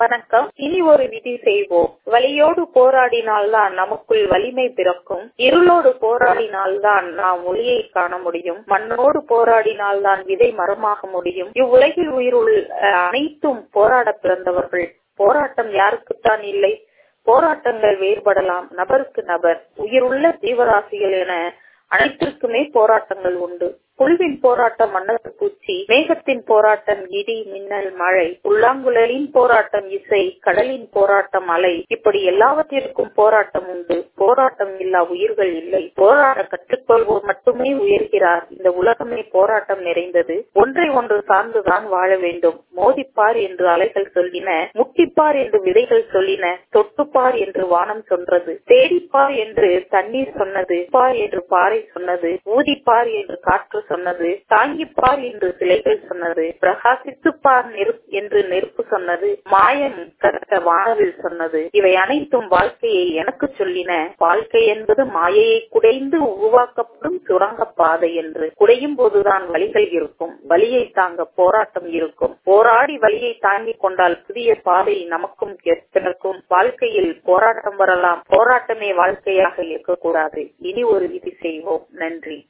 வணக்கம் இனி ஒரு விதி செய்வோம் வலியோடு போராடினால்தான் நமக்குள் வலிமை பிறக்கும் இருளோடு போராடினால்தான் நாம் ஒளியை காண முடியும் மண்ணோடு போராடினால்தான் விதை மரமாக முடியும் இவ்வுலகில் உயிருள் அனைத்தும் போராட பிறந்தவர்கள் போராட்டம் யாருக்குத்தான் இல்லை போராட்டங்கள் வேறுபடலாம் நபருக்கு நபர் உயிருள்ள ஜீவராசிகள் என அனைத்திற்குமே போராட்டங்கள் உண்டு புல்வின் போராட்டம் மன்னத்து பூச்சி மேகத்தின் போராட்டம் இடி மின்னல் மழை உள்ளாங்குழலின் போராட்டம் இசை கடலின் போராட்டம் அலை இப்படி எல்லாவற்றிற்கும் போராட்டம் உண்டு போராட்டம் இல்லா உயிர்கள் இல்லை போராட கற்றுக்கொள்வோர் மட்டுமே உயர்கிறார் இந்த உலகமே போராட்டம் நிறைந்தது ஒன்றை ஒன்று சார்ந்துதான் வாழ வேண்டும் மோதிப்பார் என்று அலைகள் சொல்லின முட்டிப்பார் என்று விதைகள் சொல்லின தொட்டுப்பார் என்று வானம் சொன்னது தேடிப்பார் என்று தண்ணீர் சொன்னது பார் என்று பாறை சொன்னது ஊதிப்பார் என்று காற்று சொன்னது தாங்கிப்பார் என்று சிலைகள் சொன்னது பிரகாசித்துப்பார் நெருப்பு என்று நெருப்பு சொன்னது மாயம் கட்ட வானவில் சொன்னது இவை அனைத்தும் வாழ்க்கையை எனக்கு சொல்லின வாழ்க்கை என்பது மாயையை குடைந்து உருவாக்கப்படும் சுரங்க பாதை என்று குடையும் போதுதான் வழிகள் இருக்கும் வழியை தாங்க போராட்டம் இருக்கும் போராடி வழியை தாங்கிக் கொண்டால் புதிய பாதை நமக்கும் பிறக்கும் வாழ்க்கையில் போராட்டம் வரலாம் போராட்டமே வாழ்க்கையாக இருக்கக்கூடாது இனி ஒரு விதி செய்வோம் நன்றி